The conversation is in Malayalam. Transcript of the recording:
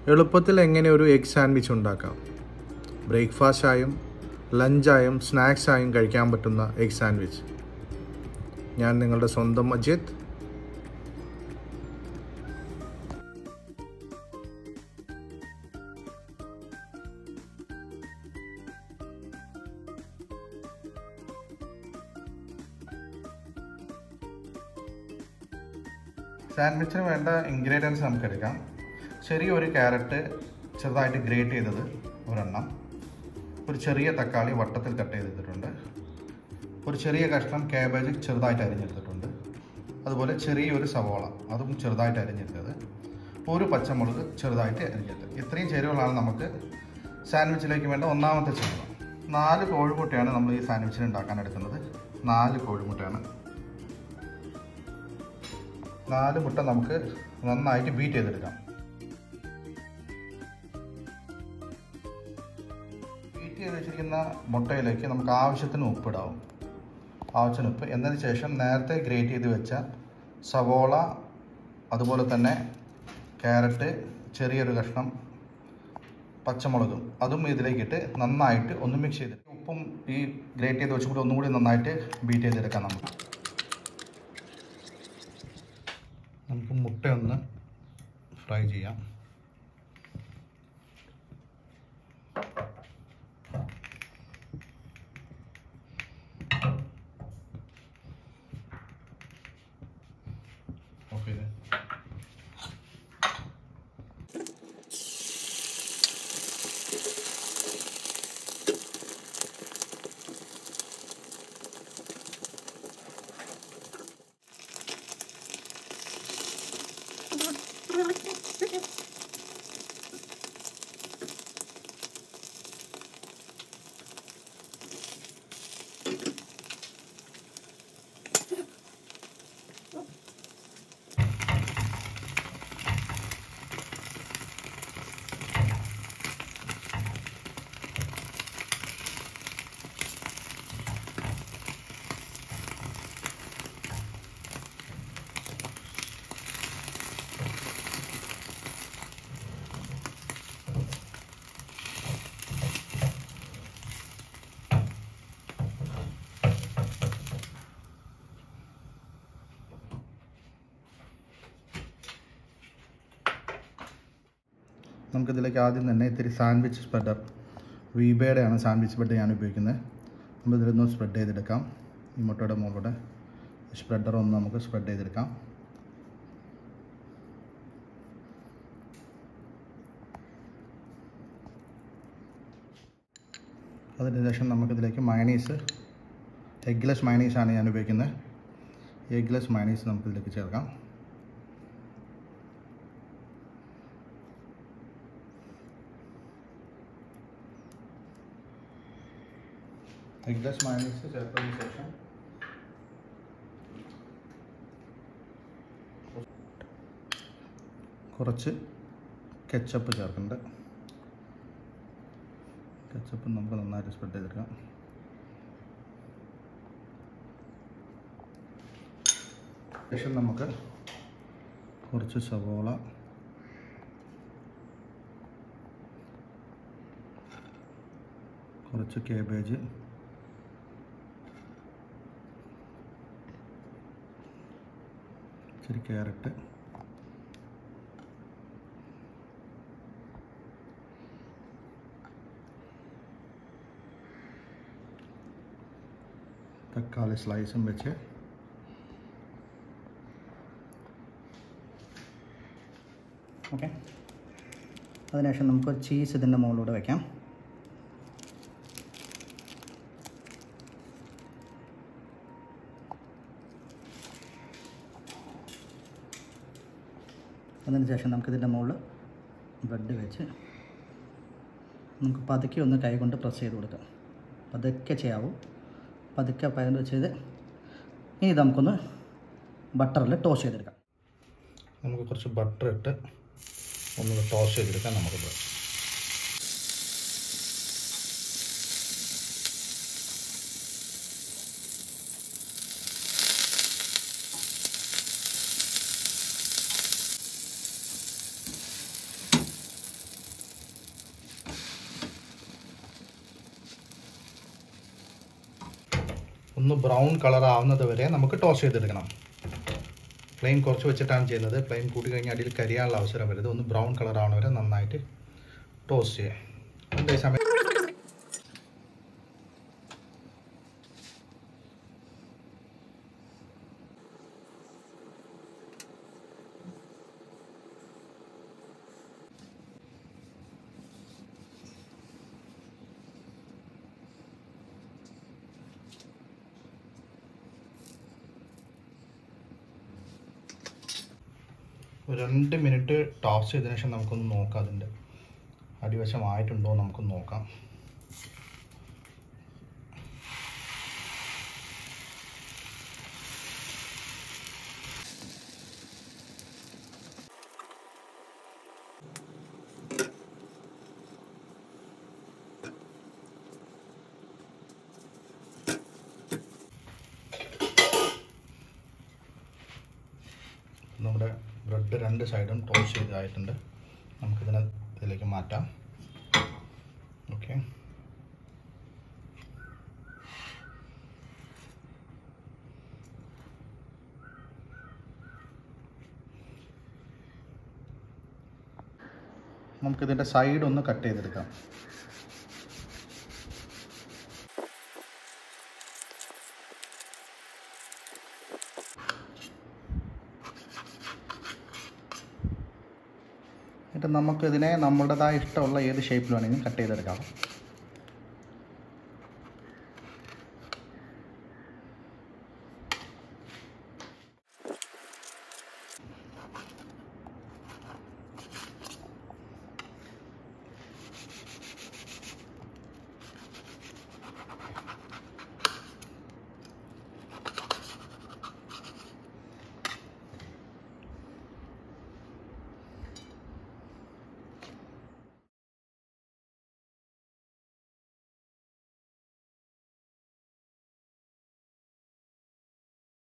എളുപ്പത്തിൽ എങ്ങനെ ഒരു എഗ് സാൻഡ്വിച്ച് ഉണ്ടാക്കാം ബ്രേക്ക്ഫാസ്റ്റായും ലഞ്ചായും സ്നാക്സായും കഴിക്കാൻ പറ്റുന്ന എഗ് സാൻഡ്വിച്ച് ഞാൻ നിങ്ങളുടെ സ്വന്തം അജിത്ത് സാൻഡ്വിച്ചിന് വേണ്ട ഇൻഗ്രീഡിയൻസ് നമുക്ക് എടുക്കാം ചെറിയൊരു ക്യാരറ്റ് ചെറുതായിട്ട് ഗ്രേറ്റ് ചെയ്തത് ഒരെണ്ണം ഒരു ചെറിയ തക്കാളി വട്ടത്തിൽ കട്ട് ചെയ്തിട്ടുണ്ട് ഒരു ചെറിയ കഷ്ണം കാബേജ് ചെറുതായിട്ട് അരിഞ്ഞെടുത്തിട്ടുണ്ട് അതുപോലെ ചെറിയൊരു സവോള അതും ചെറുതായിട്ട് അരിഞ്ഞെടുത്തത് ഒരു പച്ചമുളക് ചെറുതായിട്ട് അരിഞ്ഞെടുത്തത് ഇത്രയും ചേരുവകളാണ് നമുക്ക് സാൻഡ്വിച്ചിലേക്ക് വേണ്ട ഒന്നാമത്തെ ചേരുവ നാല് കോഴിമുട്ടയാണ് നമ്മൾ ഈ സാൻഡ്വിച്ചിന് ഉണ്ടാക്കാൻ എടുക്കുന്നത് നാല് കോഴിമുട്ടയാണ് നാല് മുട്ട നമുക്ക് നന്നായിട്ട് ബീറ്റ് ചെയ്തെടുക്കാം ബീറ്റ് ചെയ്ത് വെച്ചിരിക്കുന്ന മുട്ടയിലേക്ക് നമുക്ക് ആവശ്യത്തിന് ഉപ്പിടാവും ആവശ്യത്തിന് ഉപ്പ് എന്നതിന് ശേഷം നേരത്തെ ഗ്രേറ്റ് ചെയ്ത് വെച്ച സവോള അതുപോലെ തന്നെ ക്യാരറ്റ് ചെറിയൊരു കഷ്ണം പച്ചമുളകും അതും ഇതിലേക്കിട്ട് നന്നായിട്ട് ഒന്ന് മിക്സ് ചെയ്ത് ഉപ്പും ഈ ഗ്രേറ്റ് ചെയ്ത് വെച്ചും കൂടി ഒന്നും കൂടി നന്നായിട്ട് ബീറ്റ് ചെയ്തെടുക്കാം നമുക്ക് നമുക്ക് മുട്ടയൊന്ന് ഫ്രൈ ചെയ്യാം ഓക്കെ നമുക്കിതിലേക്ക് ആദ്യം തന്നെ ഇത്തിരി സാൻഡ്വിച്ച് സ്പ്രെഡർ വീബയുടെയാണ് സാൻഡ്വിച്ച് സ്പ്രെഡ് ഞാൻ ഉപയോഗിക്കുന്നത് നമ്മൾ ഇതിലൊന്ന് സ്പ്രെഡ് ചെയ്തെടുക്കാം ഈ മുട്ടയുടെ മുകളിലൂടെ സ്പ്രെഡർ ഒന്ന് നമുക്ക് സ്പ്രെഡ് ചെയ്തെടുക്കാം അതിന് ശേഷം നമുക്കിതിലേക്ക് മയണീസ് എഗ്ലെസ് മയണീസാണ് ഞാൻ ഉപയോഗിക്കുന്നത് എഗ്ലെസ് മയണീസ് നമുക്കിതിലേക്ക് ചേർക്കാം എഗ്ലെസ് മയണീസ് ചേർത്തതിന് ശേഷം കുറച്ച് കെച്ചപ്പ് ചേർക്കുന്നുണ്ട് കെച്ചപ്പ് നമുക്ക് നന്നായിട്ട് സ്പ്രെഡ് ചെയ്തെടുക്കാം ശേഷം നമുക്ക് കുറച്ച് സവോള കുറച്ച് കേബേജ് ഇച്ചിരി ക്യാരറ്റ് തക്കാളി സ്ലൈസും വെച്ച് ഓക്കെ അതിനുശേഷം നമുക്ക് ചീസ് ഇതിൻ്റെ മുകളിലൂടെ വയ്ക്കാം അതിനുശേഷം നമുക്കിതിൻ്റെ മുകളിൽ ബ്രെഡ് വെച്ച് നമുക്ക് പതുക്കെ ഒന്ന് കൈ കൊണ്ട് പ്രസ് ചെയ്ത് കൊടുക്കാം പതുക്കെ ചെയ്യാവൂ പതുക്കെ പയർ ചെയ്ത് ഇനി ഇത് നമുക്കൊന്ന് ബട്ടറിൽ ടോസ്റ്റ് ചെയ്തെടുക്കാം നമുക്ക് കുറച്ച് ബട്ടർ ഇട്ട് ഒന്ന് ടോസ് ചെയ്തെടുക്കാം നമുക്കിത് ഒന്ന് ബ്രൗൺ കളർ ആവുന്നത് വരെ നമുക്ക് ടോസ് ചെയ്തെടുക്കണം ഫ്ലെയിം കുറച്ച് വെച്ചിട്ടാണ് ചെയ്യുന്നത് ഫ്ലെയിം കൂട്ടി കഴിഞ്ഞാൽ അടിയിൽ കരിയാനുള്ള അവസരം വരുന്നത് ഒന്ന് ബ്രൗൺ കളർ ആവുന്ന വരെ നന്നായിട്ട് ടോസ്റ്റ് ചെയ്യാം അതേ സമയം ഒരു രണ്ട് മിനിറ്റ് ടോസ് ചെയ്തതിനു ശേഷം നമുക്കൊന്ന് നോക്കാം അതിൻ്റെ അടിവശമായിട്ടുണ്ടോ എന്ന് നമുക്കൊന്ന് നോക്കാം നമ്മുടെ ബ്രെഡ് രണ്ട് സൈഡും ടോസ് ചെയ്തതായിട്ടുണ്ട് നമുക്കിതിനെ ഇതിലേക്ക് മാറ്റാം ഓക്കെ നമുക്കിതിൻ്റെ സൈഡ് ഒന്ന് കട്ട് ചെയ്തെടുക്കാം എന്നിട്ട് നമുക്കിതിനെ നമ്മുടേതായ ഇഷ്ടമുള്ള ഏത് ഷേപ്പിൽ വേണമെങ്കിലും കട്ട് ചെയ്തെടുക്കാം